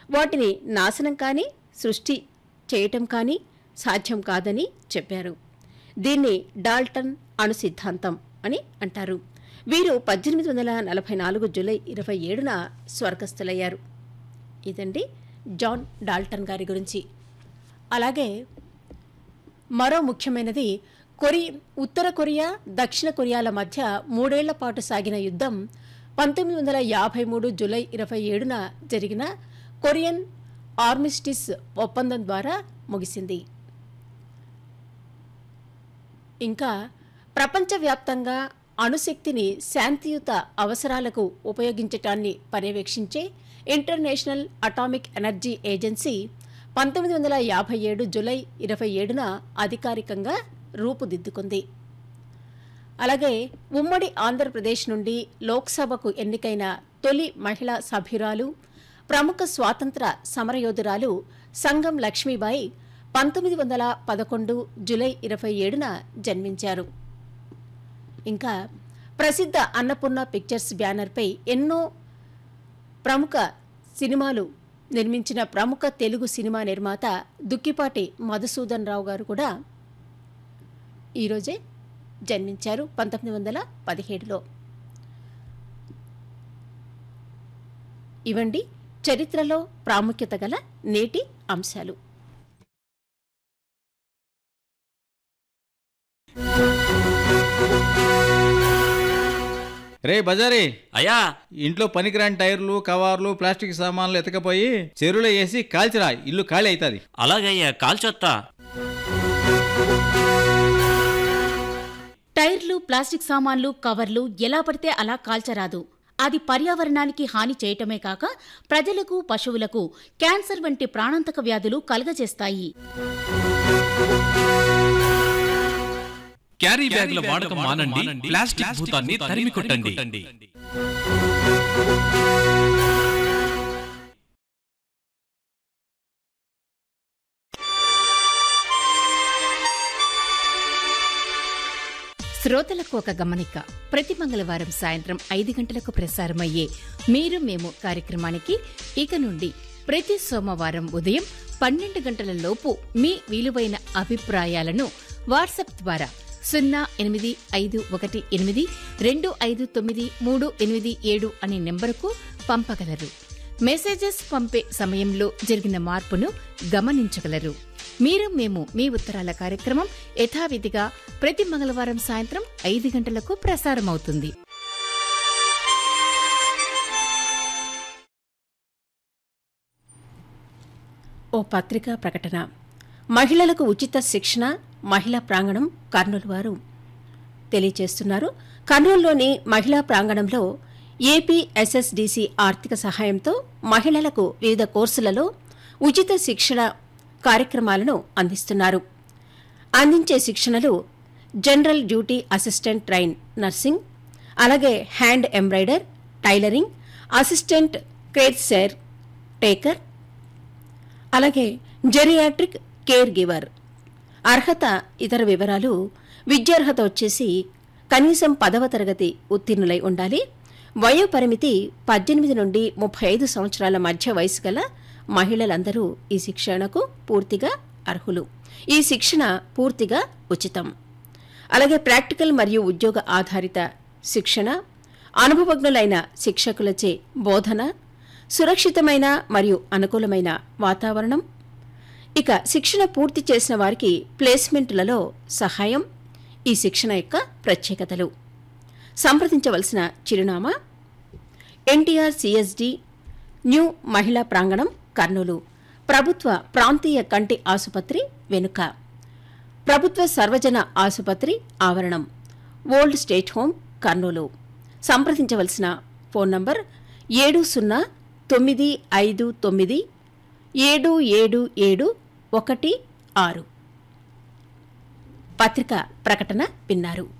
వాటిని నాశనం కానీ సృష్టి చేయటం కానీ సాధ్యం కాదని చెప్పారు దీన్ని డాల్టన్ అణు సిద్ధాంతం అని అంటారు వీరు పద్దెనిమిది వందల నలభై నాలుగు జూలై ఇరవై ఏడున స్వర్గస్థులయ్యారు ఇదండి జాన్ డాల్టన్ గారి గురించి అలాగే మరో ముఖ్యమైనది కొరి ఉత్తర కొరియా దక్షిణ కొరియాల మధ్య మూడేళ్ల పాటు సాగిన యుద్ధం పంతొమ్మిది వందల యాభై మూడు జూలై ఇరవై ఏడున జరిగిన కొరియన్ ఆర్మిస్టిస్ ఒప్పందం ద్వారా ముగిసింది ఇంకా ప్రపంచవ్యాప్తంగా అణుశక్తిని శాంతియుత అవసరాలకు ఉపయోగించటాన్ని పర్యవేక్షించే ఇంటర్నేషనల్ అటామిక్ ఎనర్జీ ఏజెన్సీ పంతొమ్మిది వందల యాభై ఏడు జులై ఇరవై ఏడున అధికారికంగా రూపుదిద్దుకుంది అలాగే ఉమ్మడి ఆంధ్రప్రదేశ్ నుండి లోక్సభకు ఎన్నికైన తొలి మహిళా సభ్యురాలు ప్రముఖ స్వాతంత్ర సమరయోధురాలు సంగం లక్ష్మీబాయి పంతొమ్మిది వందల పదకొండు జులై ఇరవై ఏడున జన్మించారు ఇంకా ప్రసిద్ధ అన్నపూర్ణ పిక్చర్స్ బ్యానర్పై ఎన్నో ప్రముఖ సినిమాలు నిర్మించిన ప్రముఖ తెలుగు సినిమా నిర్మాత దుక్కిపాటి మధుసూదన్ రావు గారు కూడా ఈరోజే జన్మించారు పంతొమ్మిది వందల పదిహేడులో ఇవండి చరిత్రలో ప్రాముఖ్యత గల నేటి అంశాలు రే బజారీ అయ్యా ఇంట్లో పనికిరాని టైర్లు కవర్లు ప్లాస్టిక్ సామాన్లు ఎతకపోయి చెరువులో వేసి కాల్చిరా ఇల్లు ఖాళీ అవుతుంది అలాగయ్యా కాల్చొత్తా టైర్లు ప్లాస్టిక్ సామాన్లు కవర్లు ఎలా పడితే అలా కాల్చరాదు అది పర్యావరణానికి హాని చేయటమే కాక ప్రజలకు పశువులకు క్యాన్సర్ వంటి ప్రాణాంతక వ్యాధులు కలుగజేస్తాయి క్యారీ బ్యాగుల వాడకం మానండి ప్లాస్టిక్ భూతాన్ని తరిమి కొట్టండి శ్రోతలకు ఒక గమనిక ప్రతి మంగళవారం సాయంత్రం ఐదు గంటలకు ప్రసారమయ్యే మీరు మేము కార్యక్రమానికి ఇక నుండి ప్రతి సోమవారం ఉదయం పన్నెండు గంటల లోపు మీ విలువైన అభిప్రాయాలను వాట్సాప్ ద్వారా సున్నా ఎనిమిది ఐదు ఒకటి ఎనిమిది రెండు ఐదు తొమ్మిది మూడు ఎనిమిది ఏడు అనే నెంబరుకు పంపగలరు మెసేజెస్ పంపే సమయంలో జరిగిన మార్పును గమనించగలరు మీరు మేము మీ ఉత్తరాల కార్యక్రమం యథావిధిగా ప్రతి మంగళవారం సాయంత్రం ఐదు గంటలకు ప్రసారమవుతుంది ఓ పత్రికా ప్రకటన మహిళలకు ఉచిత శిక్షణ మహిళా ప్రాంగణం కర్నూలు వారు తెలియజేస్తున్నారు కర్నూలులోని మహిళా ప్రాంగణంలో ఏపీ ఎస్ఎస్డిసి ఆర్థిక సహాయంతో మహిళలకు వివిధ కోర్సులలో ఉచిత శిక్షణ కార్యక్రమాలను అందిస్తున్నారు అందించే శిక్షణలు general duty assistant train nursing అలాగే hand embroider tailoring assistant caretaker అలాగే జెరియాట్రిక్ కేర్ గివర్ అర్హత ఇతర వివరాలు విద్యార్హత వచ్చేసి కనీసం పదవ తరగతి ఉత్తీర్ణులై ఉండాలి వయో పరిమితి పద్దెనిమిది నుండి ముప్పై ఐదు సంవత్సరాల మధ్య వయసు గల మహిళలందరూ ఈ శిక్షణకు పూర్తిగా అర్హులు ఈ శిక్షణ పూర్తిగా ఉచితం అలాగే ప్రాక్టికల్ మరియు ఉద్యోగ ఆధారిత శిక్షణ అనుభవజ్ఞులైన శిక్షకులచే బోధన సురక్షితమైన మరియు అనుకూలమైన వాతావరణం ఇక శిక్షణ పూర్తి చేసిన వారికి ప్లేస్మెంట్లలో సహాయం ఈ శిక్షణ యొక్క ప్రత్యేకతలు సంప్రదించవలసిన చిరునామా ఎన్టీఆర్ సిఎస్డి న్యూ మహిళా ప్రాంగణం కర్నూలు ప్రభుత్వ ప్రాంతీయ కంటి ఆసుపత్రి వెనుక ప్రభుత్వ సర్వజన ఆసుపత్రి ఆవరణం ఓల్డ్ స్టేట్ హోమ్ కర్నూలు సంప్రదించవలసిన ఫోన్ నంబర్ ఏడు సున్నా తొమ్మిది ఐదు తొమ్మిది ఏడు ఏడు ఏడు ఒకటి ఆరు పత్రిక ప్రకటన విన్నారు